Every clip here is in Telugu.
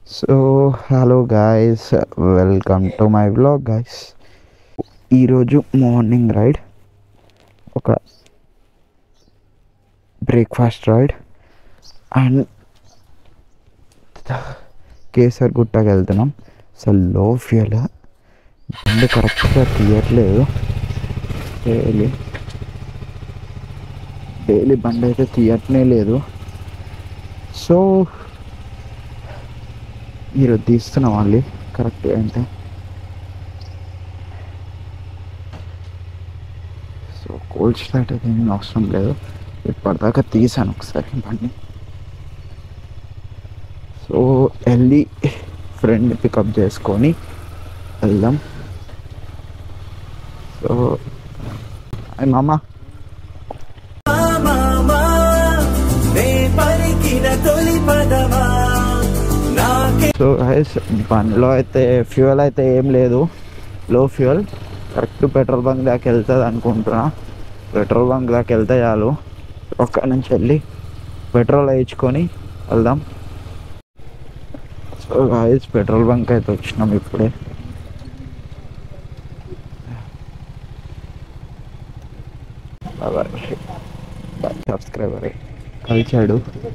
So hello guys welcome to my vlog guys ఈరోజు మార్నింగ్ రైడ్ ఒక బ్రేక్ఫాస్ట్ రైడ్ అండ్ కేసర్ గుట్టకి వెళ్తున్నాం సో లో ఫ్యూయల్ బండి కరెక్ట్గా తీయట్లేదు డైలీ డైలీ బండి అయితే తీయట్నే లేదు సో ఈరోజు తీస్తున్నాం మళ్ళీ కరెక్ట్ అంటే సో కోల్డ్ స్టార్ట్ అయితే ఏమీ అవసరం లేదు ఇప్పటిదాకా తీసాను ఒకసారి బండి సో వెళ్ళి ఫ్రెండ్ పికప్ చేసుకొని వెళ్దాం సో హాయ్ మామ మామా నే పలికిన తొలి పదమా నాకే సో హైస్ బండిలో అయితే ఫ్యూయల్ అయితే ఏం లేదు లో ఫ్యూయల్ కరెక్ట్ పెట్రోల్ బంక్ దాకా వెళ్తుంది అనుకుంటున్నా పెట్రోల్ బంక్ దాకా వెళ్తే చాలు ఒక్క నుంచి వెళ్ళి పెట్రోల్ వేయించుకొని వెళ్దాం సో హైస్ పెట్రోల్ బంక్ అయితే వచ్చినాం ఇప్పుడే సబ్స్క్రైబర్ కలిచాడు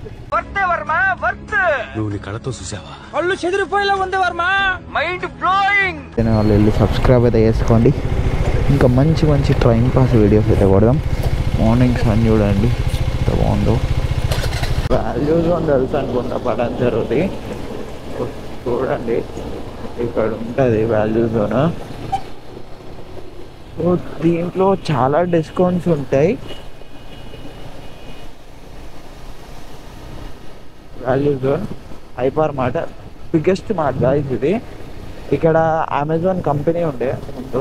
నువ్వు నీ కళతో చూసావా కళ్ళు చెదిరిపోయేలా ఉంది వర్మ మైండ్ బ్లోయింగ్ నేను వాళ్ళు వెళ్ళి సబ్స్క్రైబ్ అయితే చేసుకోండి ఇంకా మంచి మంచి టైం పాస్ వీడియోస్ అయితే కొడదాం మార్నింగ్ సన్ చూడండి ఎంత బాగుందో వాల్యూ జోన్ తెలుసు అనుకుంటా పడని జరుగుతుంది చూడండి ఇక్కడ ఉంటుంది వాల్యూ జోన్ సో దీంట్లో చాలా డిస్కౌంట్స్ ఉంటాయి value zone hyper mart biggest mart guys ఇది ఇక్కడ అమెజాన్ కంపెనీ ఉండే ముందు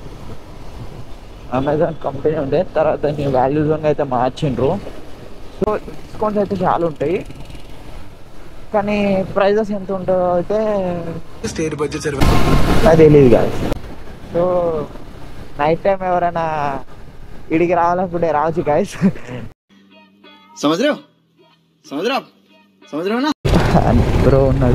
అమెజాన్ కంపెనీ ఉండే తర్వాత దాన్ని వాల్యూ జోన్ అయితే మార్చిండ్రు సో డిస్కౌంట్స్ అయితే చాలా ఉంటాయి కానీ ప్రైజెస్ ఎంత ఉంటుందో అయితే స్టేట్ బడ్జెట్ నాకు తెలియదు కాదు సో నైట్ టైం ఎవరైనా ఇడికి రావాలనుకుంటే రావచ్చు గాయస్ समझ रहे हो समझ रहे हो आप समझ रहे हो ना బ్రో ఉన్నాడు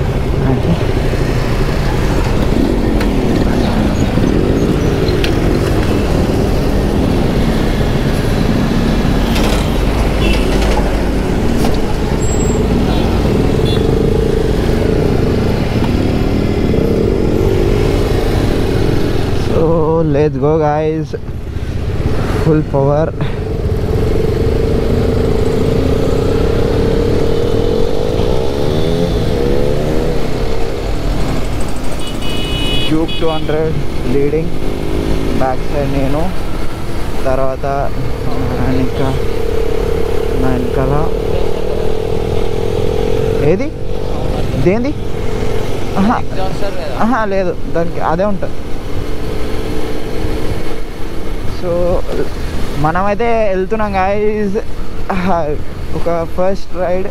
so let's go guys full power cube two hundred leading back side నేను తర్వాత ఇంకా నా వెనకాల ఏది దేంది ఆహా ఆహా లేదు దానికి అదే ఉంటుంది సో మనమైతే వెళ్తున్నాం గాయస్ ఒక ఫస్ట్ రైడ్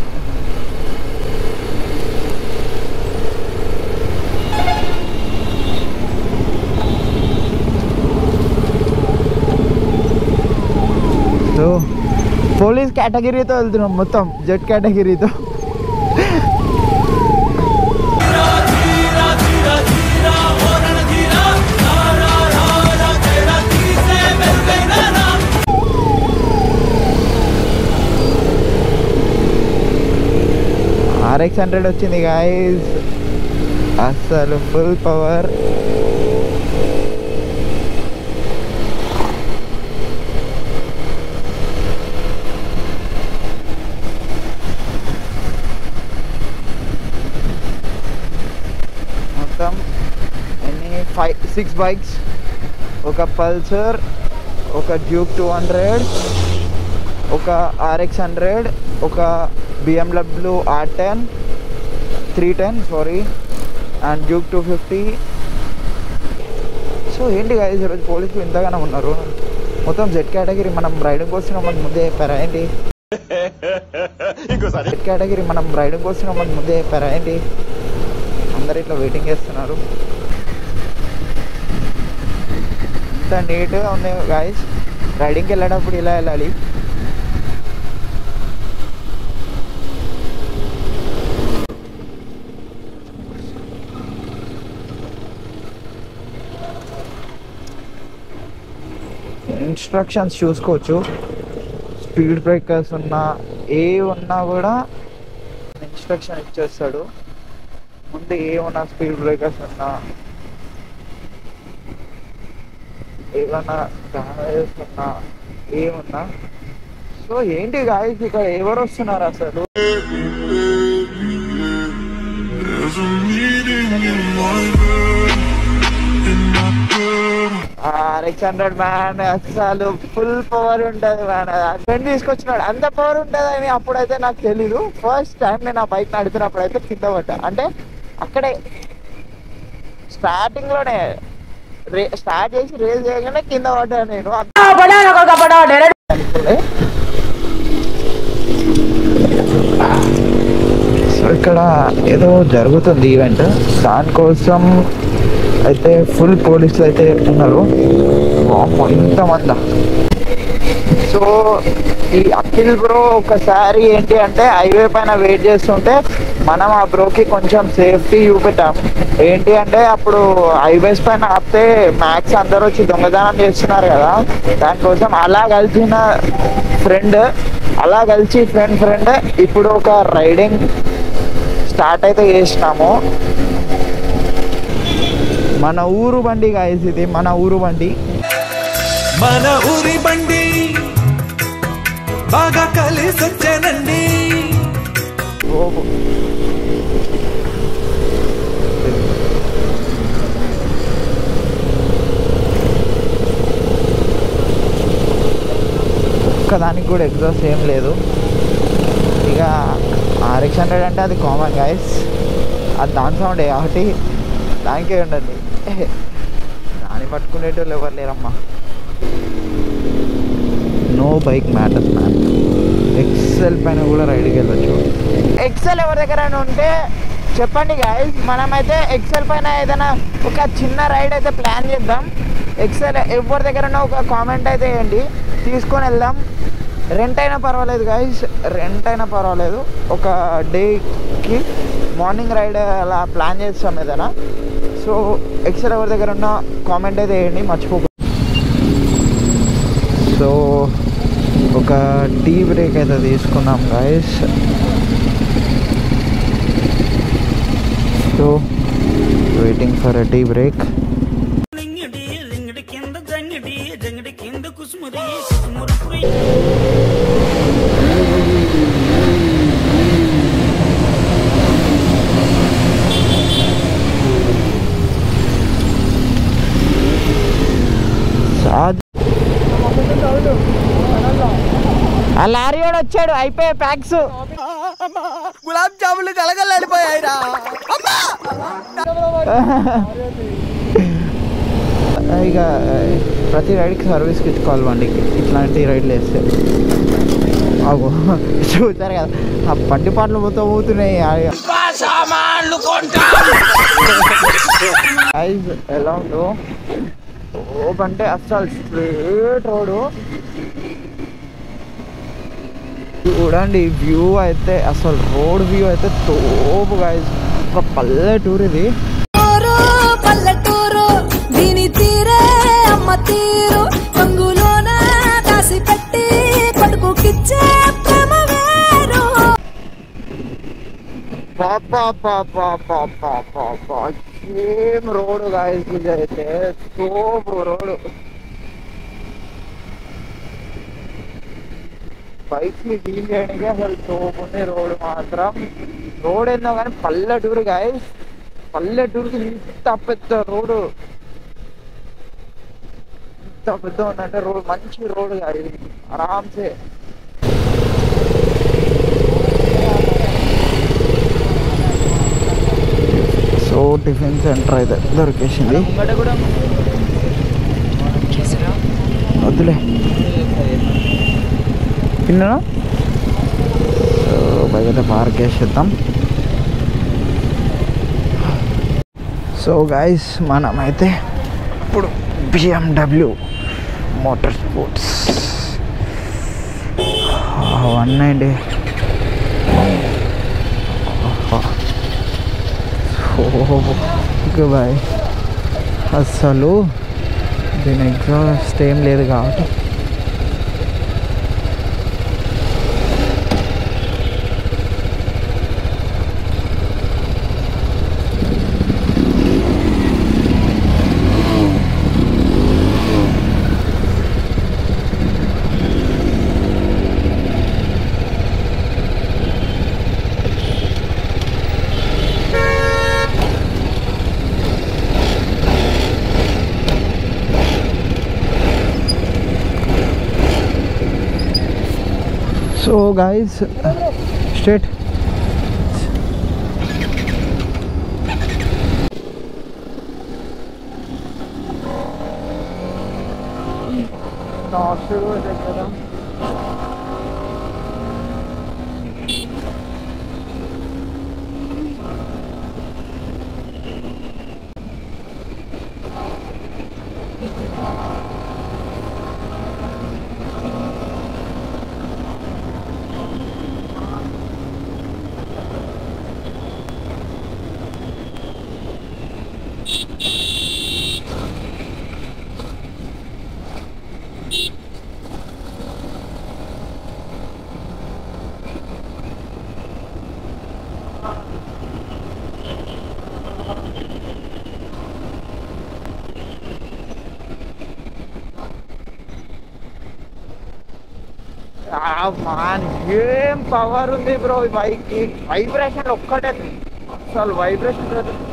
సో పోలీస్ కేటగిరీతో వెళ్తున్నాం మొత్తం జెడ్ కేటగిరీతో ఆర్ఎక్స్ హండ్రెడ్ వచ్చింది గాయస్ అసలు ఫుల్ పవర్ మొత్తం ఎన్ని ఫైవ్ సిక్స్ బైక్స్ ఒక పల్సర్ ఒక డ్యూక్ టూ హండ్రెడ్ ఒక ఆర్ఎక్స్ హండ్రెడ్ ఒక BMW R ten three ten sorry and Duke two fifty so ఏంటి కాదు ఈరోజు పోలీసులు ఇంతగానో ఉన్నారు మొత్తం జెడ్ కేటగిరీ మనం రైడింగ్ వస్తున్నాం మన ముందే చెప్పారా ఏంటి జెడ్ కేటగిరీ మనం రైడింగ్ వస్తున్నాం మన ముందే చెప్పారా ఏంటి అందరు ఇట్లా వెయిటింగ్ చేస్తున్నారు ఇంత నీట్గా ఉంది గాయస్ రైడింగ్కి వెళ్ళేటప్పుడు ఇలా వెళ్ళాలి ఇన్స్ట్రక్షన్స్ చూసుకోవచ్చు స్పీడ్ బ్రేకర్స్ ఉన్నా ఏ ఉన్నా కూడా ఇన్స్ట్రక్షన్ ఇచ్చేస్తాడు ముందు ఏ ఉన్నా స్పీడ్ బ్రేకర్స్ ఉన్నా ఏమన్నా డ్యామేజెస్ ఉన్నా ఏమున్నా సో ఏంటి గాయస్ ఇక్కడ ఎవరు వస్తున్నారు అసలు ఆర్ఎక్స్ హండ్రెడ్ మ్యాన్ అసలు ఫుల్ పవర్ ఉంటది మ్యాన్ ఫ్రెండ్ తీసుకొచ్చినాడు అంత పవర్ ఉంటది అని అప్పుడైతే నాకు తెలీదు ఫస్ట్ టైం నేను ఆ బైక్ నడుతున్నప్పుడు అయితే కింద పడ్డా అంటే అక్కడే స్టార్టింగ్ లోనే రే స్టార్ట్ చేసి రేస్ చేయగానే కింద పడ్డా నేను అనుకోలే. సో ఇక్కడ ఏదో జరుగుతుంది ఈవెంట్ దానికోసం అయితే ఫుల్ పోలీసులు అయితే ఉన్నారు వామ్మో, ఇంతమందా సో ఈ అఖిల్ బ్రో ఒకసారి ఏంటి అంటే హైవే పైన వెయిట్ చేస్తుంటే మనం ఆ బ్రోకి కొంచెం సేఫ్టీ చూపెట్టాం ఏంటి అంటే అప్పుడు హైవేస్ పైన ఆపితే మ్యాక్స్ అందరూ వచ్చి దొంగతనం చేస్తున్నారు కదా దానికోసం అలా కలిసిన ఫ్రెండ్ అలా కలిసి ఫ్రెండ్ ఫ్రెండ్ ఇప్పుడు ఒక రైడింగ్ స్టార్ట్ అయితే చేసినాము మన ఊరు బండి గాయస్ ఇది మన ఊరు బండి మన ఊరి బండి బాగా కలిసొచ్చానండి ఓ ఒక్కదానికి కూడా ఎగ్జాస్ట్ ఏం లేదు ఇక ఆర్ఎక్స్ హండ్రెడ్ అంటే అది కామన్ గైస్ అది దాని సౌండ్ కాబట్టి దానికే ఉండండి దాన్ని పట్టుకునేటోళ్ళు ఎవరు లేరమ్మా no bike matters man XL పైన కూడా రైడ్కి వెళ్ళొచ్చు ఎక్సెల్ ఎవరి దగ్గర ఉంటే చెప్పండి గాయస్ మనమైతే ఎక్సెల్ పైన ఏదైనా ఒక చిన్న రైడ్ అయితే ప్లాన్ చేద్దాం ఎక్సెల్ ఎవరి దగ్గర ఒక కామెంట్ అయితే వేయండి తీసుకొని వెళ్దాం రెంట్ అయినా పర్వాలేదు గాయస్ రెంట్ అయినా పర్వాలేదు ఒక డేకి మార్నింగ్ రైడ్ అలా ప్లాన్ చేస్తాం ఏదైనా సో ఎక్సెల్ ఎవరి దగ్గర ఉన్న కామెంట్ అయితే వేయండి మర్చిపోకు సో ఒక టీ బ్రేక్ అయితే తీసుకున్నాం guys so waiting for a tea break లింగిడి లింగిడి కింద జంగిడి జంగిడి కింద కుసుమురి కుసుమురు పురి సాద్ ఆ లారీ వాడు వచ్చాడు అయిపోయే ప్యాక్స్ గులాబ్ జాములు కలగలడిపోయాయిరా ఇక ప్రతి రైడ్కి సర్వీస్కి ఇచ్చుకోవాలి బండికి ఇట్లాంటి రైడ్లు వేస్తే అగో చూసారు కదా ఆ బండి పాటలు పోతూ పోతున్నాయి Guys, ఎలా ఉందో రోడ్ అంటే అసలు స్ట్రేట్ రోడ్ చూడండి వ్యూ అయితే అసలు రోడ్ వ్యూ అయితే తోపు గాయస్ ఒక పల్లెటూరు ఇది ఊరు పల్లెటూరు దీని తీరే అమ్మ తీరు రంగులోన దాసి పెట్టి కొడుకుకిచ్చే ప్రేమ వేరు సేమ్ రోడ్ గాయస్ ఇది అయితే తోపు రోడ్ బైక్ ని డీల్ చేయడానికి అసలు తోపు ఉంది రోడ్ మాత్రం రోడ్ ఏందో కానీ పల్లెటూరు గాయస్ పల్లెటూరుకి ఇంత పెద్ద రోడ్డు ఇంత పెద్ద ఉందంటే రోడ్ మంచి రోడ్ కాదు ఇది ఆరామ్సే సో టిఫిన్ సెంటర్ అయితే దొరికేసింది వద్దులే తిన్నా సో బైక్ అయితే పార్క్ చేసేద్దాం సో గైస్ మనమైతే ఇప్పుడు BMW motor sports one ninety okay boy అసలు దీని ఎగ్జాస్ట్ ఏం లేదు కాబట్టి సో గాయస్ స్ట్రేట్ మాన్ ఏం పవర్ ఉంది బ్రో ఈ బైక్ కి వైబ్రేషన్ ఒక్కటే అసలు వైబ్రేషన్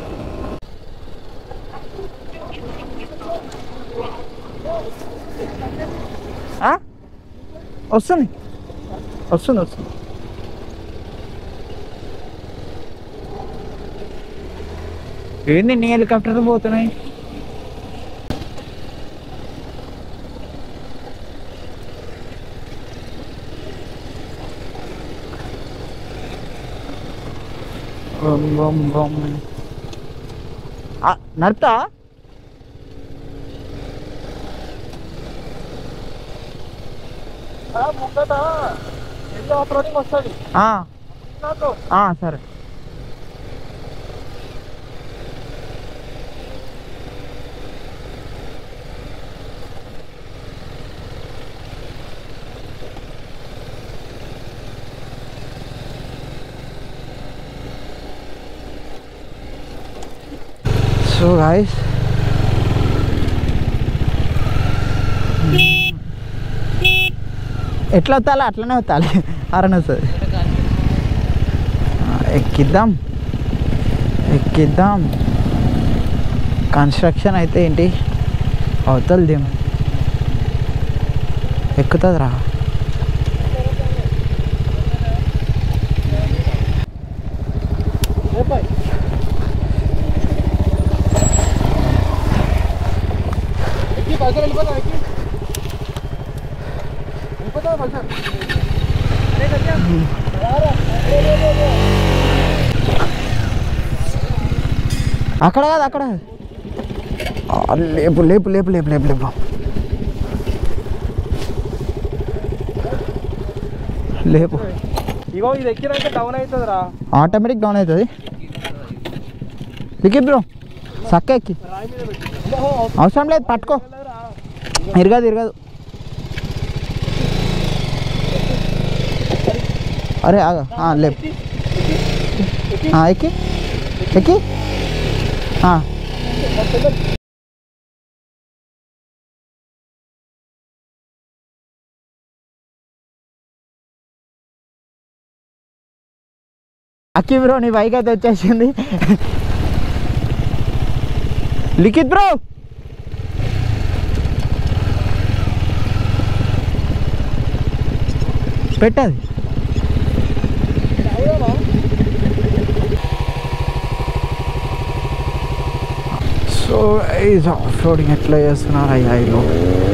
వస్తుంది వస్తుంది వస్తుంది ఏంది నీ హెలికాప్టర్ పోతున్నాయి బం బం బం నడతా సరే సో గాయస్ ఎట్లా వత్తాలి అట్లనే వత్తాలి అరణ వస్తుంది ఎక్కిద్దాం ఎక్కిద్దాం కన్స్ట్రక్షన్ అయితే ఏంటి అవుతుంది ఎక్కుతుంది రా అక్కడ కాదు అక్కడ ఆ, లేపు లేపు లేపు లేపు లేపు లేపు లేపు ఇగో ఇది ఎక్కినాక డౌన్ అవుతుందిరా ఆటోమేటిక్ డౌన్ అవుతుంది దిగి బ్రో సక్క ఎక్కి అవసరం లేదు పట్టుకో ఇరగదు ఇరగదు అరే ఆగ ఆ, లేపు ఆ, ఎక్కి ఎక్కి ఆ. అక్కి బ్రో నీ బైక్ అయితే వచ్చేసింది లిఖిత్ బ్రో పెట్టది సో ఈజ్ ఆఫ్ రోడింగ్ ఎట్లా చేస్తున్నారు అయ్యాయిలో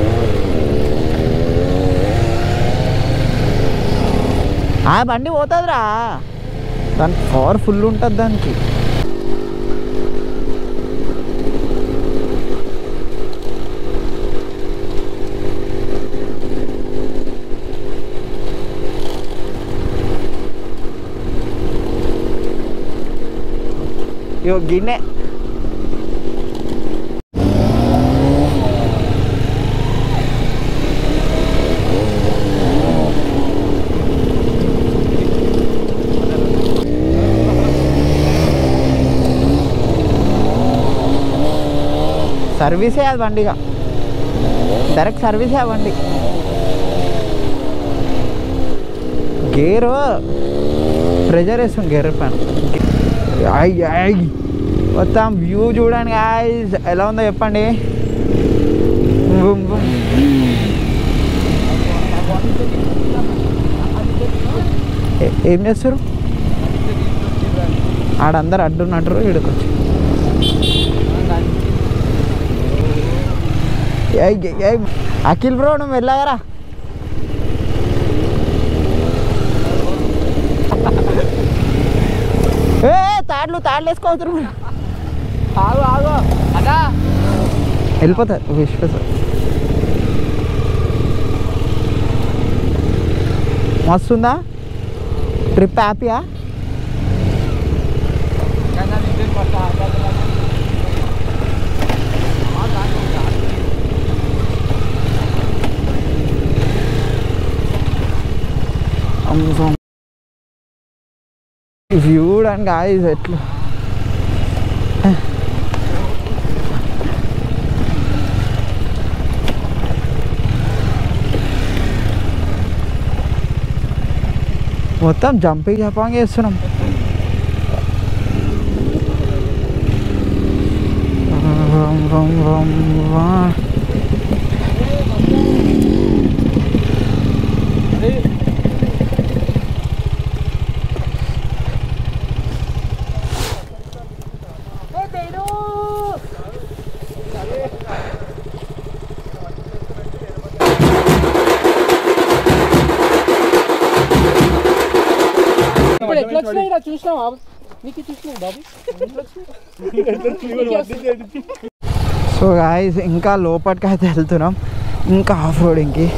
ఆ బండి పోతుందిరా దాని పవర్ ఫుల్ ఉంటుంది దానికి ఇగో గిన్నె సర్వీసే అది బండిగా డైరెక్ట్ సర్వీసే ఆ బండి గేరు ప్రెజర్ వేస్తుంది గేర్ పైన అయ్ అయ్ మొత్తం వ్యూ చూడండి guys. ఎలా ఉందో చెప్పండి బుమ్ బుమ్. ఏం చేస్తారు ఆడందరు అడ్డున్నట్టు ఇక్కడికి ఏయ్ అఖిల్ బ్రో నువ్వు వెళ్ళాగరా ఏ తాడ్లు తాడ్లు వేసుకోవచ్చురు ఆగు ఆగు అదా వెళ్ళిపోతారు విశ్వాస మస్తుందా ట్రిప్ హ్యాపీయా వ్యూ చూడండి గాయస్ ఎట్లా మొత్తం జంపింగ్ జపాంగ్ చేస్తున్నాం రం, రం, రం, వా. ఇప్పుడు ఎట్లా వచ్చినాయి ఇలా చూసినావా నీకు చూసినావు బాబు సో గాయస్ ఇంకా లోపలికి అయితే వెళ్తున్నాం ఇంకా ఆఫ్ రోడింగ్కి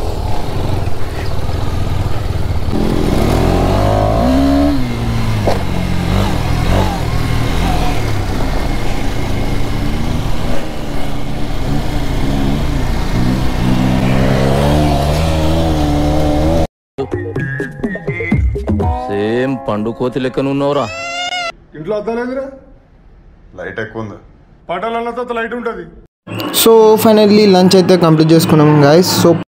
సేమ్ పండు కోతి లెక్కనున్నావురా ఇంట్లో అద్దలేదురా లైట్ ఎక్కువ ఉంది పటాలన్నతో లైట్ ఉంటుంది సో ఫైనల్లీ లంచ్ అయితే కంప్లీట్ చేసుకున్నాం గాయస్ సో